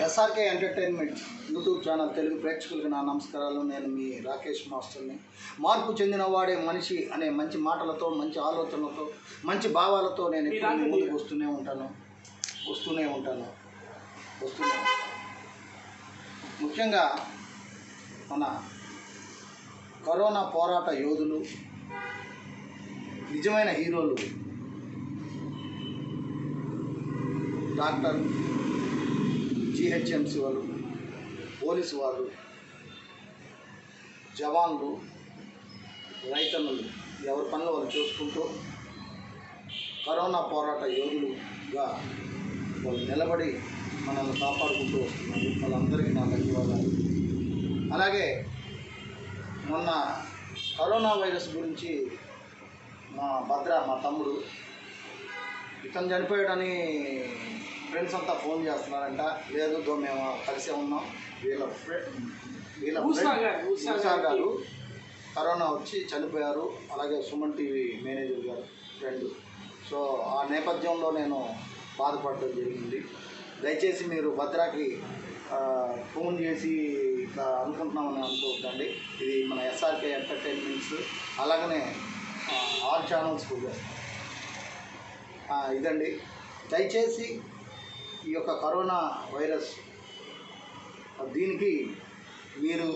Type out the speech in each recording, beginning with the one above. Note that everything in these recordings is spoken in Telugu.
SRK entertainment YouTube channel Telugu ప్రేక్షకులకి నా నమస్కారాలు నేను మీ రాకేష్ మాస్టర్ని మార్పు చెందిన వాడే మనిషి అనే మంచి మాటలతో మంచి ఆలోచనలతో మంచి భావాలతో నేను ఎప్పుడూ మీ ముందుకు వస్తూనే ఉంటాను వస్తూనే ఉంటాను వస్తూనే ఉంటాను ముఖ్యంగా మన కరోనా పోరాట యోధులు నిజమైన హీరోలు డాక్టర్ జిహెచ్ఎంసి వాళ్ళు పోలీసు వాళ్ళు జవాన్లు రైతన్నులు ఎవరి పనులు వాళ్ళు చూసుకుంటూ కరోనా పోరాట యోధులుగా వాళ్ళు నిలబడి మనల్ని కాపాడుకుంటూ వస్తున్నారు వాళ్ళందరికీ నా ధన్యవాదాలు అలాగే మొన్న కరోనా వైరస్ గురించి మా భద్ర మా తమ్ముడు ఇతను చనిపోయాడని ఫ్రెండ్స్ అంతా ఫోన్ చేస్తున్నారంట లేదు దో మేము కలిసే ఉన్నాం వీళ్ళ ఫ్రెండ్ వీళ్ళ ఊసా friend- గారు, ఊసా ఊసా గారికి. గారు కరోనా వచ్చి చనిపోయారు అలాగే సుమన్ టీవీ మేనేజర్ గారు ఫ్రెండ్ సో ఆ నేపథ్యంలో నేను బాధపడడం జరిగింది దయచేసి మీరు భద్రాకి ఆ, ఫోన్ చేసి ఇట్లా అనుకుంటున్నామని అనుకోవద్దండి ఇది మన ఎస్ఆర్కే ఎంటర్టైన్మెంట్స్ అలాగనే ఆ, ఆల్ ఛానల్స్ కూడా ఆ, ఇదండి దయచేసి ఈ యొక్క కరోనా వైరస్ దీనికి మీరు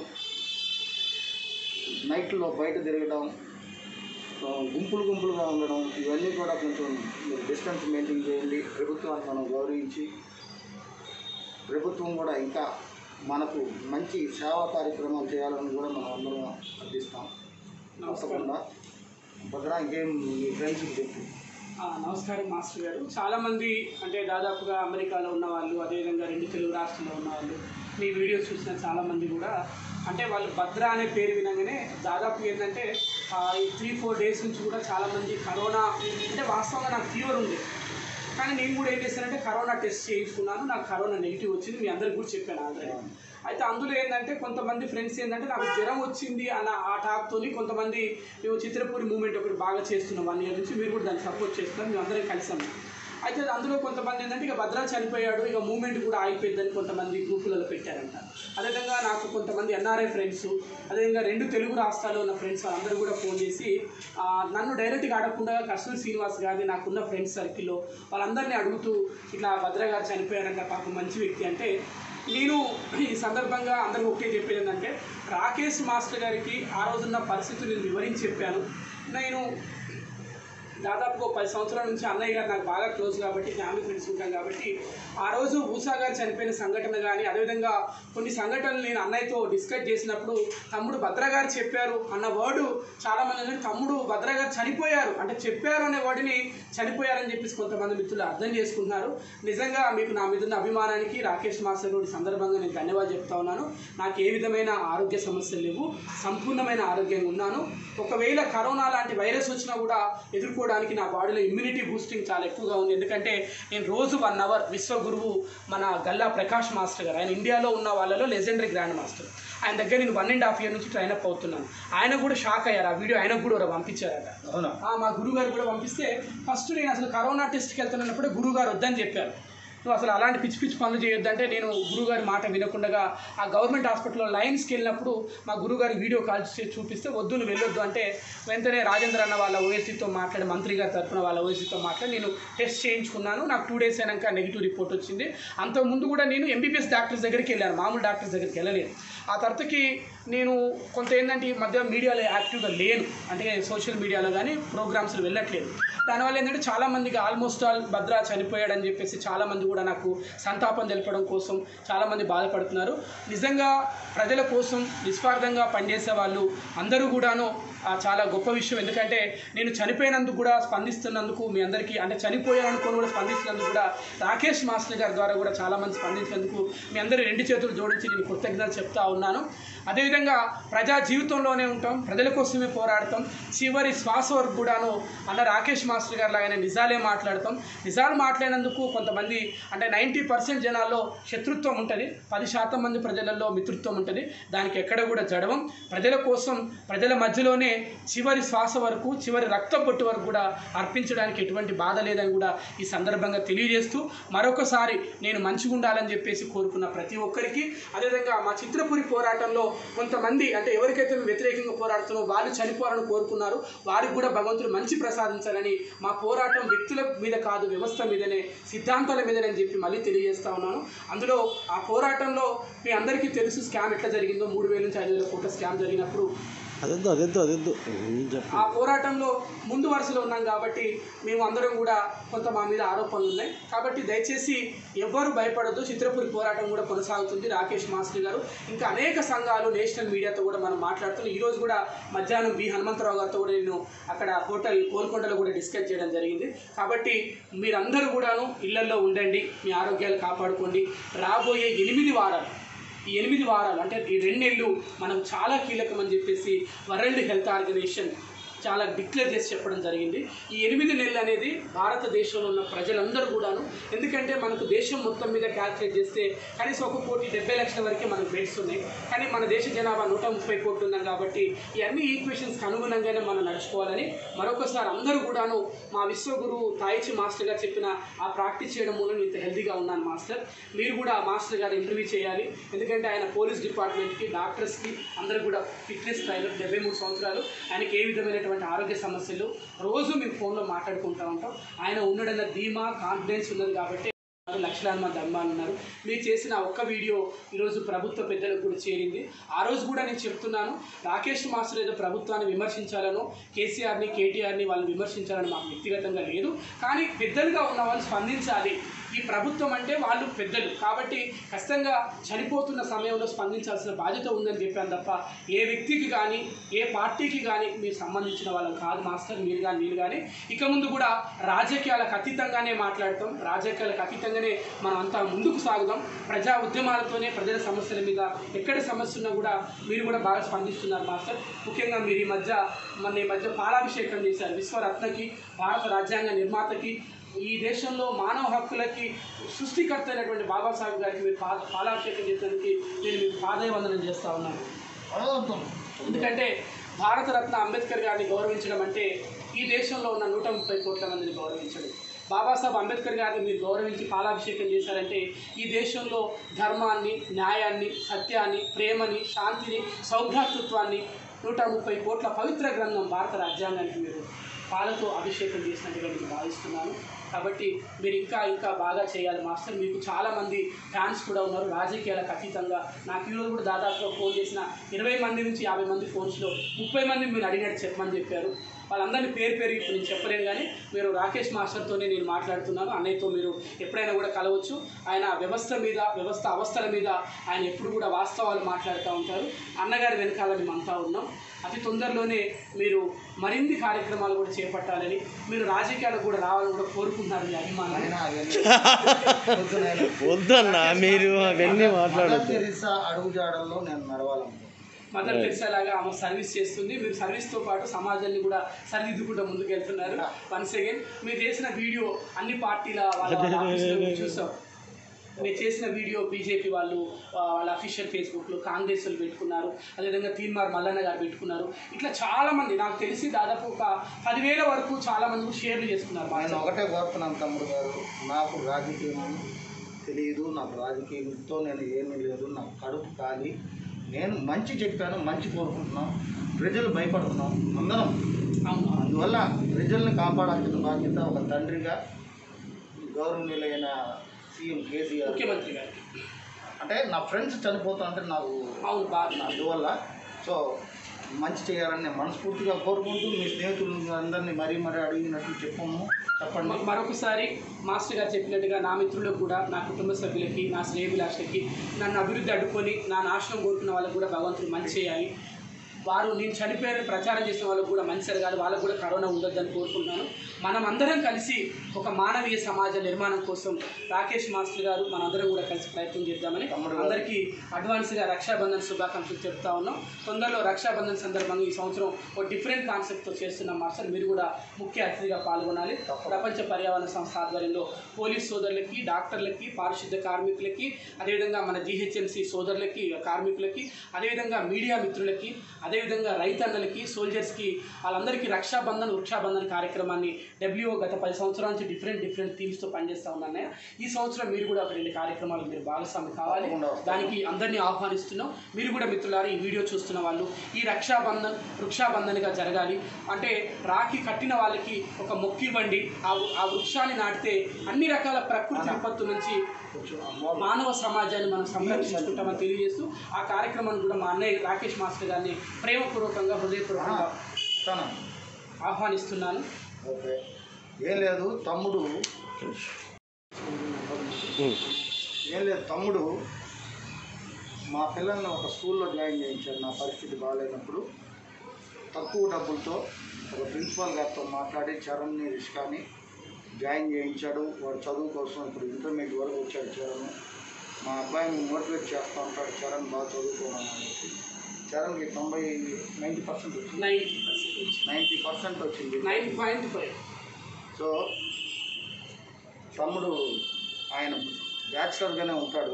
నైట్లో బయట తిరగడం ఆ, గుంపులు గుంపులుగా ఉండడం ఇవన్నీ కూడా కొంచెం మీరు డిస్టెన్స్ మెయింటైన్ చేయండి ప్రభుత్వాన్ని మనం గౌరవించి ప్రభుత్వం కూడా ఇంకా మనకు మంచి సేవా కార్యక్రమాలు చేయాలని కూడా మనం అందరం అర్థిస్తాం తప్పకుండా భద్రా ఇంకేం మీ ఫ్రెండ్స్కి చెప్పు ఆ, నమస్కారం మాస్టర్ గారు చాలామంది అంటే దాదాపుగా అమెరికాలో ఉన్న వాళ్ళు అదేవిధంగా రెండు తెలుగు రాష్ట్రాల్లో ఉన్న వాళ్ళు మీ వీడియోస్ చూసిన చాలామంది కూడా అంటే వాళ్ళు భద్ర అనే పేరు వినగానే దాదాపు ఏంటంటే ఆ, ఈ త్రీ ఫోర్ డేస్ నుంచి కూడా చాలామంది కరోనా అంటే వాస్తవంగా నాకు ఫీవర్ ఉంది కానీ నేను కూడా ఏం చేశానంటే కరోనా టెస్ట్ చేయించుకున్నాను నాకు కరోనా నెగిటివ్ వచ్చింది మీ అందరికి కూడా చెప్పాను ఆల్రెడీ అయితే అందులో ఏంటంటే కొంతమంది ఫ్రెండ్స్ ఏంటంటే నాకు జ్వరం వచ్చింది అన్న ఆ టాక్తోని కొంతమంది మేము చిత్రపూరి మూమెంట్ ఒకటి బాగా చేస్తున్నాం వన్ ఇయర్ నుంచి మీరు కూడా దాన్ని సపోర్ట్ చేస్తున్నాం మేము అందరం కలిసాము అయితే అందులో కొంతమంది ఏంటంటే ఇక భద్రా చనిపోయాడు ఇక మూమెంట్ కూడా ఆగిపోయిందని కొంతమంది గ్రూపులలో పెట్టారంట అదేవిధంగా నాకు కొంతమంది ఎన్ఆర్ఐ ఫ్రెండ్స్ అదేవిధంగా రెండు తెలుగు రాష్ట్రాల్లో ఉన్న ఫ్రెండ్స్ అందరూ కూడా ఫోన్ చేసి ఆ, నన్ను డైరెక్ట్గా అడగకుండా కస్తూరి శ్రీనివాస్ గారిని నాకున్న ఫ్రెండ్స్ సర్కిల్లో వాళ్ళందరినీ అడుగుతూ ఇట్లా భద్ర గారు చనిపోయారంట పాపం మంచి వ్యక్తి అంటే నేను ఈ సందర్భంగా అందరికి ఒకటే చెప్పేది ఏంటంటే రాకేష్ మాస్టర్ గారికి ఆ రోజున్న పరిస్థితులు నేను వివరించి చెప్పాను నేను దాదాపు ఒక పది సంవత్సరాల నుంచి అన్నయ్య గారు నాకు బాగా క్లోజ్ కాబట్టి ఫ్యామిలీ ఫ్రెండ్స్ ఉంటాం కాబట్టి ఆ రోజు ఊషా గారు చనిపోయిన సంఘటన కానీ అదేవిధంగా కొన్ని సంఘటనలు నేను అన్నయ్యతో డిస్కస్ చేసినప్పుడు తమ్ముడు భద్ర గారు చెప్పారు అన్న వర్డు చాలామంది అంటే తమ్ముడు భద్ర గారు చనిపోయారు అంటే చెప్పారు అనే వర్డ్ని చనిపోయారని చెప్పేసి కొంతమంది మిత్రులు అర్థం చేసుకుంటున్నారు నిజంగా మీకు నా మీద ఉన్న అభిమానానికి రాకేష్ మాస్టర్ గారి సందర్భంగా నేను ధన్యవాదాలు చెప్తా ఉన్నాను నాకు ఏ విధమైన ఆరోగ్య సమస్యలు లేవు సంపూర్ణమైన ఆరోగ్యంగా ఉన్నాను ఒకవేళ కరోనా లాంటి వైరస్ వచ్చినా కూడా ఎదుర్కోవడానికి నా బాడీలో ఇమ్యూనిటీ బూస్టింగ్ చాలా ఎక్కువగా ఉంది ఎందుకంటే నేను రోజు వన్ అవర్ విశ్వగురువు మన గల్లా ప్రకాష్ మాస్టర్ గారు ఆయన ఇండియాలో ఉన్న వాళ్ళలో లెజెండరీ గ్రాండ్ మాస్టర్ ఆయన దగ్గర నేను వన్ అండ్ హాఫ్ ఇయర్ నుంచి ట్రైన్ అప్ అవుతున్నాను ఆయన కూడా షాక్ అయ్యారు ఆ వీడియో ఆయనకు కూడా పంపించారట అవునా ఆ, మా గురుగారు కూడా పంపిస్తే ఫస్ట్ నేను అసలు కరోనా టెస్ట్కి వెళ్తున్నప్పుడు గురుగారు వద్దని చెప్పారు నువ్వు అసలు అలాంటి పిచ్చి పిచ్చి పనులు చేయొద్దంటే నేను గురుగారి మాట వినకుండా ఆ గవర్నమెంట్ హాస్పిటల్లో లైన్స్కి వెళ్ళినప్పుడు మా గురుగారి వీడియో కాల్ చేసి చూపిస్తే వద్దు నువ్వు వెళ్ళొద్దు అంటే వెంటనే రాజేంద్ర అన్న వాళ్ళ ఓఎస్సీతో మాట్లాడి మంత్రి గారి తరఫున వాళ్ళ ఓఎస్సీతో మాట్లాడి నేను టెస్ట్ చేయించుకున్నాను నాకు టూ డేస్ అయినాక నెగిటివ్ రిపోర్ట్ వచ్చింది అంతకుముందు కూడా నేను ఎంబీబీఎస్ డాక్టర్స్ దగ్గరికి వెళ్ళాను మామూలు డాక్టర్స్ దగ్గరికి వెళ్ళలేదు ఆ తర్వాతకి నేను కొంత ఏంటంటే ఈ మధ్య మీడియాలో యాక్టివ్గా లేను అంటే సోషల్ మీడియాలో కానీ ప్రోగ్రామ్స్లో వెళ్ళట్లేదు దానివల్ల ఏంటంటే చాలామందికి ఆల్మోస్ట్ ఆల్ భద్ర చనిపోయాడని చెప్పేసి చాలామంది కూడా నాకు సంతాపం తెలపడం కోసం చాలామంది బాధపడుతున్నారు నిజంగా ప్రజల కోసం నిస్వార్థంగా పనిచేసే వాళ్ళు అందరూ కూడాను ఆ, చాలా గొప్ప విషయం ఎందుకంటే నేను చనిపోయినందుకు కూడా స్పందిస్తున్నందుకు మీ అందరికీ అంటే చనిపోయారనుకొని కూడా స్పందిస్తున్నందుకు కూడా రాకేష్ మాస్టర్ గారి ద్వారా కూడా చాలామంది స్పందించినందుకు మీ అందరూ రెండు చేతులు జోడించి నేను కృతజ్ఞతలు చెప్తా ఉన్నాను అదేవిధంగా ప్రజా జీవితంలోనే ఉంటాం ప్రజల కోసమే పోరాడతాం చివరి శ్వాస వరకు కూడాను అన్న రాకేష్ మాస్టర్ మాస్టర్ గారు లాగానే నిజాలే మాట్లాడతాం నిజాలు మాట్లాడినందుకు కొంతమంది అంటే నైంటీ పర్సెంట్ జనాల్లో శత్రుత్వం ఉంటుంది పది శాతం మంది ప్రజలలో మిత్రుత్వం ఉంటుంది దానికి ఎక్కడ కూడా జడవం ప్రజల కోసం ప్రజల మధ్యలోనే చివరి శ్వాస వరకు చివరి రక్త పొట్టు వరకు కూడా అర్పించడానికి ఎటువంటి బాధ లేదని కూడా ఈ సందర్భంగా తెలియజేస్తూ మరొకసారి నేను మంచిగా ఉండాలని చెప్పేసి కోరుకున్న ప్రతి ఒక్కరికి అదేవిధంగా మా చిత్రపురి పోరాటంలో కొంతమంది అంటే ఎవరికైతే మేము వ్యతిరేకంగా పోరాడుతున్నామో వాళ్ళు చనిపోవాలని కోరుకున్నారు వారికి కూడా భగవంతుడు మంచి ప్రసాదించాలని మా పోరాటం వ్యక్తుల మీద కాదు వ్యవస్థ మీదనే సిద్ధాంతాల మీదనే అని చెప్పి మళ్ళీ తెలియజేస్తా ఉన్నాను అందులో ఆ పోరాటంలో మీ అందరికీ తెలుసు స్కామ్ ఎట్లా జరిగిందో మూడు వేల నుంచి ఐదు వేల కోట్ల స్కామ్ జరిగినప్పుడు అదొద్దు అదొద్దు అదొద్దు చెప్పు ఆ పోరాటంలో ముందు వరుసలో ఉన్నాం కాబట్టి మేము అందరం కూడా కొంత మా మీద ఆరోపణలు ఉన్నాయి కాబట్టి దయచేసి ఎవ్వరు భయపడద్దు చిత్రపురి పోరాటం కూడా కొనసాగుతుంది రాకేష్ మాస్టర్ గారు ఇంకా అనేక సంఘాలు నేషనల్ మీడియాతో కూడా మనం మాట్లాడుతున్నాం ఈరోజు కూడా మధ్యాహ్నం బి హనుమంతరావు గారితో కూడా నేను అక్కడ హోటల్ కోల్కొండలో కూడా డిస్కస్ చేయడం జరిగింది కాబట్టి మీరందరూ కూడాను ఇళ్లలో ఉండండి మీ ఆరోగ్యాలు కాపాడుకోండి రాబోయే ఎనిమిది వారాలు ఈ ఎనిమిది వారాలు అంటే ఈ రెండు నెలలు మనం చాలా కీలకం అని చెప్పేసి వరల్డ్ హెల్త్ ఆర్గనైజేషన్ చాలా డిక్లేర్ చేసి చెప్పడం జరిగింది ఈ ఎనిమిది నెలలు అనేది భారతదేశంలో ఉన్న ప్రజలందరూ కూడాను ఎందుకంటే మనకు దేశం మొత్తం మీద క్యాల్కులేట్ చేస్తే కనీసం ఒక కోటి డెబ్బై లక్షల వరకే మనకు బెడ్స్ ఉన్నాయి కానీ మన దేశ జనాభా నూట ముప్పై కోట్లు ఉన్నాం కాబట్టి ఈ అన్ని ఈక్వేషన్స్కి అనుగుణంగానే మనం నడుచుకోవాలని మరొకసారి అందరూ కూడాను మా విశ్వగురు తాయిచి మాస్టర్ గారు చెప్పిన ఆ ప్రాక్టీస్ చేయడం మూలం ఇంత హెల్తీగా ఉన్నాను మాస్టర్ మీరు కూడా మాస్టర్ గారు ఇంటర్వ్యూ చేయాలి ఎందుకంటే ఆయన పోలీస్ డిపార్ట్మెంట్కి డాక్టర్స్కి అందరూ కూడా ఫిట్నెస్ ట్రైనర్ డెబ్బై మూడు సంవత్సరాలు ఆయనకి ఏ విధమైనటువంటి ఆరోగ్య సమస్యలు రోజు మేము ఫోన్లో మాట్లాడుకుంటూ ఉంటాం ఆయన ఉండడన్న ధీమా కాన్ఫిడెన్స్ ఉన్నది కాబట్టి లక్షలాది మంది అభిమానులు ఉన్నారు మీరు చేసిన ఒక్క వీడియో ఈరోజు ప్రభుత్వ పెద్దలకు కూడా చేరింది ఆ రోజు కూడా నేను చెప్తున్నాను రాకేష్ మాస్టర్ ఏదో ప్రభుత్వాన్ని విమర్శించాలనో కేసీఆర్ని కేటీఆర్ని వాళ్ళని విమర్శించాలని మాకు వ్యక్తిగతంగా లేదు కానీ పెద్దలుగా ఉన్న వాళ్ళు స్పందించాలి ఈ ప్రభుత్వం అంటే వాళ్ళు పెద్దలు కాబట్టి ఖచ్చితంగా చనిపోతున్న సమయంలో స్పందించాల్సిన బాధ్యత ఉందని చెప్పాను తప్ప ఏ వ్యక్తికి కానీ ఏ పార్టీకి కానీ మీరు సంబంధించిన వాళ్ళం కాదు మాస్టర్ మీరు కానీ మీరు కానీ ఇక ముందు కూడా రాజకీయాలకు అతీతంగానే మాట్లాడతాం రాజకీయాలకు అతీతంగానే మనం అంతా ముందుకు సాగుదాం ప్రజా ఉద్యమాలతోనే ప్రజల సమస్యల మీద ఎక్కడ సమస్య ఉన్నా కూడా మీరు కూడా బాగా స్పందిస్తున్నారు మాస్టర్ ముఖ్యంగా మీరు ఈ మధ్య మన ఈ మధ్య పాలాభిషేకం చేశారు విశ్వరత్నకి భారత రాజ్యాంగ నిర్మాతకి ఈ దేశంలో మానవ హక్కులకి సృష్టికర్త అయినటువంటి బాబాసాహెబ్ గారికి మీరు పా పాలాభిషేకం చేసేందుకు నేను మీకు పాదవందనం చేస్తా ఉన్నాను ఎందుకంటే భారతరత్న అంబేద్కర్ గారిని గౌరవించడం అంటే ఈ దేశంలో ఉన్న నూట ముప్పై కోట్ల మందిని గౌరవించడం బాబాసాహెబ్ అంబేద్కర్ గారిని మీరు గౌరవించి పాలాభిషేకం చేశారంటే ఈ దేశంలో ధర్మాన్ని న్యాయాన్ని సత్యాన్ని ప్రేమని శాంతిని సౌభ్రాతృత్వాన్ని నూట ముప్పై కోట్ల పవిత్ర గ్రంథం భారత రాజ్యాంగానికి మీరు పాలతో అభిషేకం చేసినట్టుగా నేను భావిస్తున్నాను కాబట్టి మీరు ఇంకా ఇంకా బాగా చేయాలి మాస్టర్ మీకు చాలామంది ఫ్యాన్స్ కూడా ఉన్నారు రాజకీయాలకు అతీతంగా నాకు ఈరోజు కూడా దాదాపుగా ఫోన్ చేసిన ఇరవై మంది నుంచి యాభై మంది ఫోన్స్లో ముప్పై మంది మీరు అడిగినట్టు చెప్పమని చెప్పారు వాళ్ళందరినీ పేరు పేరు ఇప్పుడు నేను చెప్పలేను కానీ మీరు రాకేష్ మాస్టర్తోనే నేను మాట్లాడుతున్నాను అన్నయ్యతో మీరు ఎప్పుడైనా కూడా కలవచ్చు ఆయన వ్యవస్థ మీద వ్యవస్థ అవస్థల మీద ఆయన ఎప్పుడు కూడా వాస్తవాలు మాట్లాడుతూ ఉంటారు అన్నగారి వెనకాల మేమంతా ఉన్నాం అతి తొందరలోనే మీరు మరిన్ని కార్యక్రమాలు కూడా చేపట్టాలని మీరు రాజకీయాలకు కూడా రావాలని కూడా కోరుకుంటున్నారు మీ అభిమానులు అయినా అవన్నీ వద్దు నేను. వద్దన్నా మీరు అవన్నీ మదర్ మాట్లాడద్దు తెరీసా అడుగుజాడల్లో నేను నడవాలనుకుంటున్నాను మదర్ తెరిసా లాగా ఆమె సర్వీస్ చేస్తుంది మీరు సర్వీస్తో పాటు సమాజాన్ని కూడా సరిదిద్దుకుంటూ ముందుకు వెళ్తున్నారు వన్స్ అగైన్ మీరు చేసిన వీడియో అన్ని పార్టీల వాళ్ళ వాళ్ళ ఆఫీసులో మేము చూసాం మీరు చేసిన వీడియో బీజేపీ వాళ్ళు ఆ, వాళ్ళ అఫీషియల్ ఫేస్బుక్లో కాంగ్రెస్ వాళ్ళు పెట్టుకున్నారు అదేవిధంగా తీన్మార్ మల్లన్న గారు పెట్టుకున్నారు ఇట్లా చాలా మంది నాకు తెలిసి దాదాపు ఒక పదివేల వరకు చాలా మంది షేర్లు చేసుకున్నారు నేను బాగా ఒకటే కోరుతున్నాను తమ్ముడు గారు నాకు రాజకీయం తెలియదు నాకు రాజకీయంతో నేను ఏమీ లేదు నాకు కడుపు ఖాళీ నేను మంచి చెప్పాను మంచి కోరుకుంటున్నాం ప్రజలు భయపడుతున్నాం అందరం అవును అందువల్ల ప్రజల్ని కాపాడాల్సిన బాధ్యత ఒక తండ్రిగా గౌరవనీయులైన సీఎం కేసీఆర్ ముఖ్యమంత్రి గారికి అంటే నా ఫ్రెండ్స్ చనిపోతానంటే నాకు అవును బాగా అందువల్ల సో మంచి చేయాలని నేను మనస్ఫూర్తిగా కోరుకుంటూ మీ స్నేహితులు అందరినీ మరీ మరీ అడిగినట్టు చెప్పము చెప్పండి మ- మరొకసారి మాస్టర్ గారు చెప్పినట్టుగా నా మిత్రులకు కూడా నా కుటుంబ సభ్యులకి నా స్నేహితులకి నన్ను అభివృద్ధి అడ్డుకొని నా నాశనం కోరుకున్న వాళ్ళకి కూడా భగవంతుడు మంచి చేయాలి వారు నేను చనిపోయారని ప్రచారం చేసిన వాళ్ళకు కూడా మంచి జరగాలి వాళ్ళకు కూడా కరోనా ఉండొద్దని కోరుకుంటున్నాను మనం అందరం కలిసి ఒక మానవీయ సమాజ నిర్మాణం కోసం రాకేష్ మాస్టర్ గారు మనందరం కూడా కలిసి ప్రయత్నం చేద్దామని తమ్ముడు గారు. అందరికీ అడ్వాన్స్గా రక్షాబంధన్ శుభాకాంక్షలు చెప్తా ఉన్నాం తొందరలో రక్షాబంధన్ సందర్భంగా ఈ సంవత్సరం ఒక డిఫరెంట్ కాన్సెప్ట్తో చేస్తున్నాం మాస్టర్ మీరు కూడా ముఖ్య అతిథిగా పాల్గొనాలి ప్రపంచ పర్యావరణ సంస్థ ఆధ్వర్యంలో పోలీస్ సోదరులకి డాక్టర్లకి పారిశుద్ధ కార్మికులకి అదేవిధంగా మన జిహెచ్ఎంసీ సోదరులకి కార్మికులకి అదేవిధంగా మీడియా మిత్రులకి అదేవిధంగా రైతన్నలకి సోల్జర్స్కి వాళ్ళందరికీ రక్షాబంధన్ వృక్షాబంధన్ కార్యక్రమాన్ని డబ్ల్యూఓ గత పది సంవత్సరాల నుంచి డిఫరెంట్ డిఫరెంట్ థీమ్స్తో పనిచేస్తూ ఉన్నాను ఈ సంవత్సరం మీరు కూడా ఒక రెండు కార్యక్రమాలు మీరు భాగస్వామి కావాలి తప్పకుండా వస్తాను. దానికి అందరినీ ఆహ్వానిస్తున్నాం మీరు కూడా మిత్రులారా ఈ వీడియో చూస్తున్న వాళ్ళు ఈ రక్షాబంధన్ వృక్షాబంధన్గా జరగాలి అంటే రాఖీ కట్టిన వాళ్ళకి ఒక మొక్కు ఇవ్వండి ఆ వృ- ఆ వృక్షాన్ని నాటితే అన్ని రకాల ప్రకృతి విపత్తు నుంచి కొంచెం అమ్మోళ్ళు. మానవ సమాజాన్ని మనం సంరక్షించుకుంటామని తెలియజేస్తూ ఆ కార్యక్రమాన్ని కూడా మా అన్నయ్య రాకేష్ మాస్టర్ గారిని ప్రేమపూర్వకంగా హృదయపూర్వకంగా ఇస్తానా? ఆహ్వానిస్తున్నాను ఓకే ఏం లేదు తమ్ముడు ఉమ్. ఏం లేదు తమ్ముడు మా పిల్లల్ని ఒక స్కూల్లో జాయిన్ చేయించాడు నా పరిస్థితి బాగాలేనప్పుడు తక్కువ డబ్బులతో ఒక ప్రిన్సిపాల్ గారితో మాట్లాడి చరణ్ని రిష్కాని జాయిన్ చేయించాడు వాడు చదువు కోసం ఇప్పుడు ఇంటర్మీడియట్ వరకు వచ్చాడు చరణ్ మా అబ్బాయిని మోటివేట్ చేస్తూ ఉంటాడు చరణ్ బాగా చదువుకోమని అనేసి చరణ్కి తొంభై నైంటీ పర్సెంట్ వచ్చింది నైన్ పర్సెంట్ నైంటీ పర్సెంట్ వచ్చింది నైన్ పాయింట్ ఫైవ్ సో తమ్ముడు ఆయన బ్యాచులర్గానే ఉంటాడు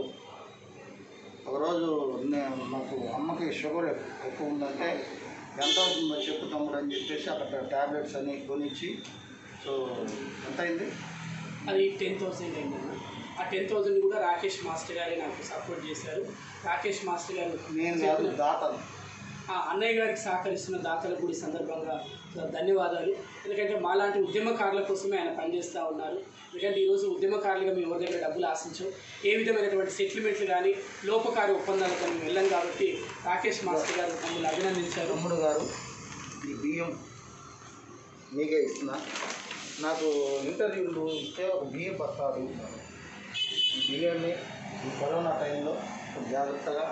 ఒకరోజు నే- నాకు అమ్మకి షుగర్ ఎక్- ఎక్కువ ఉందంటే ఎంత అవుతుందో చెప్పు తమ్ముడు అని చెప్పేసి అక్కడ ట్యాబ్లెట్స్ అన్ని కొనిచ్చి సో ఎంత అయింది అది టెన్ థౌసండ్ అయిందన్న ఆ టెన్ థౌసండ్ కూడా రాకేష్ మాస్టర్ గారే నాకు సపోర్ట్ చేశారు రాకేష్ మాస్టర్ గారు నేను కాదు చెప్పిన- దాతను ఆ అన్నయ్య గారికి సహకరిస్తున్న దాతలకు కూడా ఈ సందర్భంగా ధన్యవాదాలు ఎందుకంటే మాలాంటి ఉద్యమకారుల కోసమే ఆయన పనిచేస్తూ ఉన్నారు ఎందుకంటే ఈరోజు ఉద్యమకారులుగా మేము ఎవరి దగ్గర డబ్బులు ఆశించాం ఏ విధమైనటువంటి సెటిల్మెంట్లు కానీ లోపకారి ఒప్పందాలు కానీ మేము వెళ్ళాం కాబట్టి రాకేష్ మాస్టర్ గారు మమ్మల్ని అభినందించారు తమ్ముడు గారు ఈ బియ్యం మీకే ఇస్తున్నా నాకు ఇంటర్వ్యూలు ఇస్తే ఒక బియ్యం బస్తా అడుగుతున్నాను ఈ బియ్యాన్ని ఈ కరోనా టైంలో జాగ్రత్తగా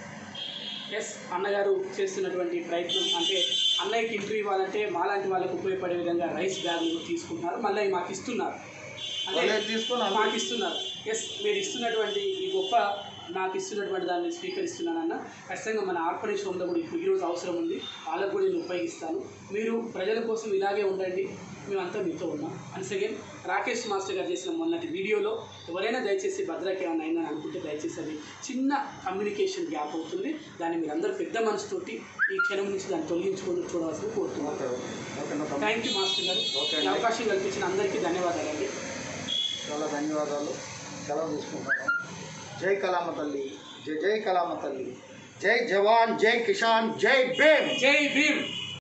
ఎస్ అన్నగారు చేస్తున్నటువంటి ప్రయత్నం అంటే అన్నయ్యకి ఇంటర్వ్యూ ఇవ్వాలంటే మాలాంటి వాళ్ళకు ఉపయోగపడే విధంగా రైస్ బ్యాగులు తీసుకుంటున్నారు మళ్ళీ అవి మాకు ఇస్తున్నారు అంటే వాళ్ళే తీసుకొని అందరూ- మాకు ఇస్తున్నారు ఎస్ మీరు ఇస్తున్నటువంటి ఈ గొప్ప నాకు ఇస్తున్నటువంటి దాన్ని స్వీకరిస్తున్నానన్న ఖచ్చితంగా మన ఆర్పణేజ్ హోమ్లో కూడా ఇప్పుడు ఈరోజు అవసరం ఉంది వాళ్ళకు కూడా నేను ఉపయోగిస్తాను మీరు ప్రజల కోసం ఇలాగే ఉండండి మేమంతా మీతో ఉన్నాం అండ్ సెకండ్ రాకేష్ మాస్టర్ గారు చేసిన మొన్నటి వీడియోలో ఎవరైనా దయచేసి భద్రకి ఏమైనా అయిందని అనుకుంటే దయచేసి అది చిన్న కమ్యూనికేషన్ గ్యాప్ అవుతుంది దాన్ని మీరు అందరూ పెద్ద మనసుతోటి ఈ క్షణం నుంచి దాన్ని తొలగించుకొని చూడవలసింది కోరుతున్నాను ఓకే ఓకేనా తమ్ముడు? థ్యాంక్ యూ మాస్టర్ గారు ఓకే ఈ అండి. అవకాశం కల్పించిన అందరికీ ధన్యవాదాలండి చాలా ధన్యవాదాలు సెలవు తీసుకుంటాను జై కలామ తల్లి జై జై కలామ తల్లి జై జవాన్ జై కిషాన్ జై భీమ్ జై భీమ్